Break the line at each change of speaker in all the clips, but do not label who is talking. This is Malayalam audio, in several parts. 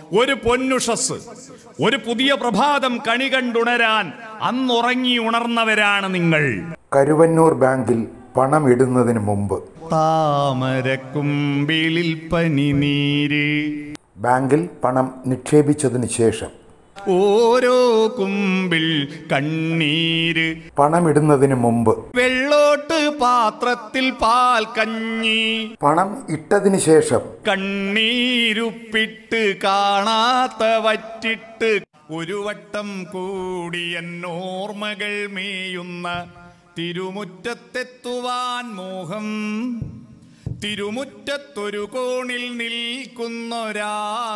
ഒരു പൊന്നുഷസ് ഒരു പുതിയ പ്രഭാതം കണി കണ്ടുണരാൻ അന്നുറങ്ങി ഉണർന്നവരാണ് നിങ്ങൾ
കരുവന്നൂർ ബാങ്കിൽ പണം ഇടുന്നതിന് മുമ്പ്
താമരക്കുമ്പിളിൽ പനിനീര്
ബാങ്കിൽ പണം നിക്ഷേപിച്ചതിന് ശേഷം
ഓരോ കുമ്പിൾ കണ്ണീര്
പണം ഇടുന്നതിന് മുമ്പ്
വെള്ളോട്ട് പാത്രത്തിൽ പാൽ കഞ്ഞി
പണം ഇട്ടതിന് ശേഷം
കണ്ണീരുപ്പിട്ട് കാണാത്ത വറ്റിട്ട് ഒരു വട്ടം കൂടി എന്നോർമകൾ മേയുന്ന തിരുമുറ്റത്തെത്തുവാൻ മോഹം തിരുമുറ്റത്തൊരു കോണിൽ നിൽക്കുന്നൊരാ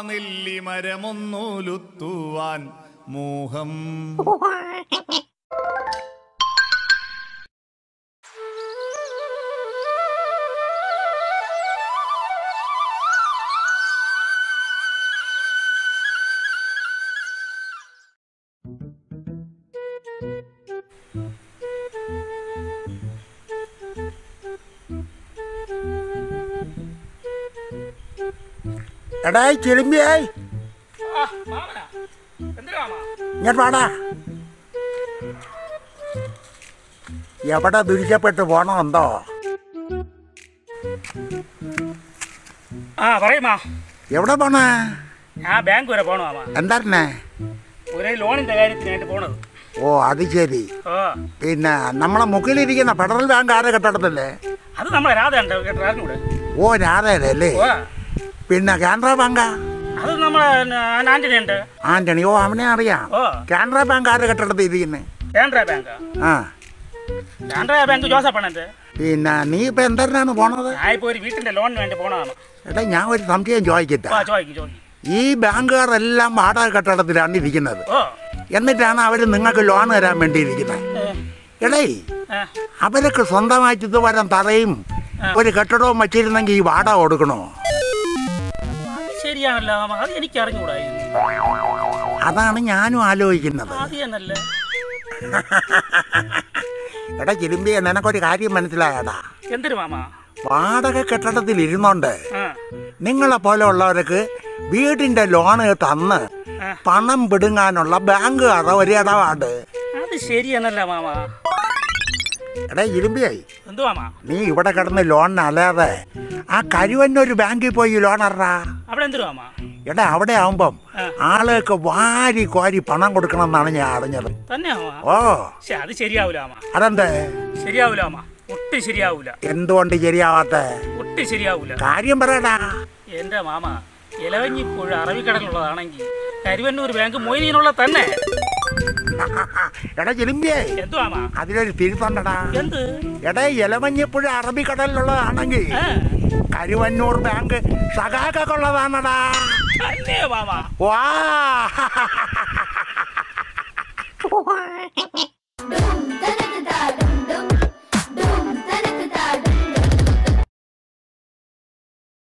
നെല്ലിമരമൊന്നുലുത്തുവാൻ മോഹം
എടായി ചിരുമ്പിയായി ഇങ്ങോട്ട് വാടാ എവിടെ ദുരിക്കപ്പെട്ട് പോണമെന്തോ
ആ പറയുമാ
എവിടെ പോണേ
ഞാൻ ബാങ്ക് വരെ പോണു മാമാ
എന്തായിരുന്നേ
ഒരേ ലോണിന്റെ കാര്യത്തിനായിട്ട് പോണത്
ഓ അത് ശരി
ഓ
പിന്നെ നമ്മളെ മുക്കിലിരിക്കുന്ന ഫെഡറൽ ബാങ്ക് ആരെ കെട്ടിടത്തില്ലേ
അത് നമ്മളെ രാധ ഉണ്ട് കേട്ടോ അറിഞ്ഞൂടെ
ഓ രാധയല്ലേ
ഓ
പിന്നെ കാനറ ബാങ്കാ
അത് നമ്മളെ ആന്റണി ഉണ്ട്
ആന്റണി ഓ അവനെ അറിയാം
ഓ
കാനറ ബാങ്ക് ആരെ കെട്ടിടത്തിൽ ഇരിക്കുന്നേ
കാനറ ബാങ്ക്
ആ
കാനറ ബാങ്ക് ജോസപ്പണന്റെ
പിന്നെ നീ ഇപ്പൊ എന്തായിരുന്നു പോണത്
ഞാൻ ഇപ്പൊ ഒരു വീട്ടിന്റെ ലോണിന് വേണ്ടി പോണതാണ്
എടാ ഞാൻ ഒരു സംശയം ചോദിക്കട്ടെ
ഓ ചോദിക്കും ചോദിക്കും
ഈ ബാങ്കുകാരെല്ലാം വാടക കെട്ടിടത്തിലാണ് ഇരിക്കുന്നത്
ഓ
എന്നിട്ടാണ് അവർ നിങ്ങൾക്ക് ലോൺ തരാൻ വേണ്ടി ഇരിക്കുന്നത്
ഏ,
എടേ
ഏ,
അവരൊക്കെ സ്വന്തമായിട്ട് ഇതുവരെ തറയും ഒരു കെട്ടിടവും വച്ചിരുന്നെങ്കിൽ ഈ വാടക കൊടുക്കണോ
അത് ശരിയാണല്ലോ മാമ അത് എനിക്ക് അറിഞ്ഞൂടായിരുന്നു
അതാണ് ഞാനും ആലോചിക്കുന്നത്
അത് തന്നല്ലേ
എടാ ചിരുമ്പിയെ നിനക്കൊരു കാര്യം മനസ്സിലായടാ
എന്തൊരു മാമ
വാടക കെട്ടിടത്തിൽ ഇരുന്നോണ്ട്
ആ
നിങ്ങളെ പോലെ ഉള്ളവർക്ക് വീടിന്റെ ലോണ് തന്ന്
ആ.
പണം പിടുങ്ങാനുള്ള ബാങ്കുകാരുടെ ഒരു ഇടപാട്
അത് ശരിയാണല്ലോ മാമ
എടാ ഇരുമ്പിയായി
എന്തു മാമ
നീ ഇവിടെ കിടന്ന് ലോണിന് അല്ലാതെ ആ കരുവന്നൊരു ബാങ്കിൽ പോയി ലോൺ അറാ
അവിടെ എന്തൊരു മാമ
എടാ അവിടെ ആവുമ്പം ആളുകൾക്ക് വാരി കോരി പണം കൊടുക്കണം എന്നാണ് ഞാൻ അറിഞ്ഞത്
തന്നെ മാമ
ഓ
പക്ഷെ അത് ശരിയാവൂല മാമ
അതെന്ത്
ശരിയാവൂല മാമ ഒട്ടും ശരിയാവൂല
എന്തുകൊണ്ട് ശരിയാവാത്ത
ഒട്ടും ശരിയാവൂല
കാര്യം പറയടാ
എന്റെ മാമ ഇലവഞ്ഞിപ്പുഴ അറബിക്കടലുള്ളതാണെങ്കിൽ കരുവന്നൂർ ബാങ്ക് മൊയ്തീനുള്ള തന്നെ
എടാ ചിലിമ്പിയേ
എന്തു മാമ
അതിലൊരു തിരുത്തണ്ടടാ
എന്ത്
എടാ ഇലമഞ്ഞിപ്പുഴ അറബിക്കടലിലുള്ളതാണെങ്കിൽ
ആ,
കരുവന്നൂർ ബാങ്ക് സഖാക്കൊള്ളതാണടാ
തന്നെ മാമ
വാ
Dum, da, da,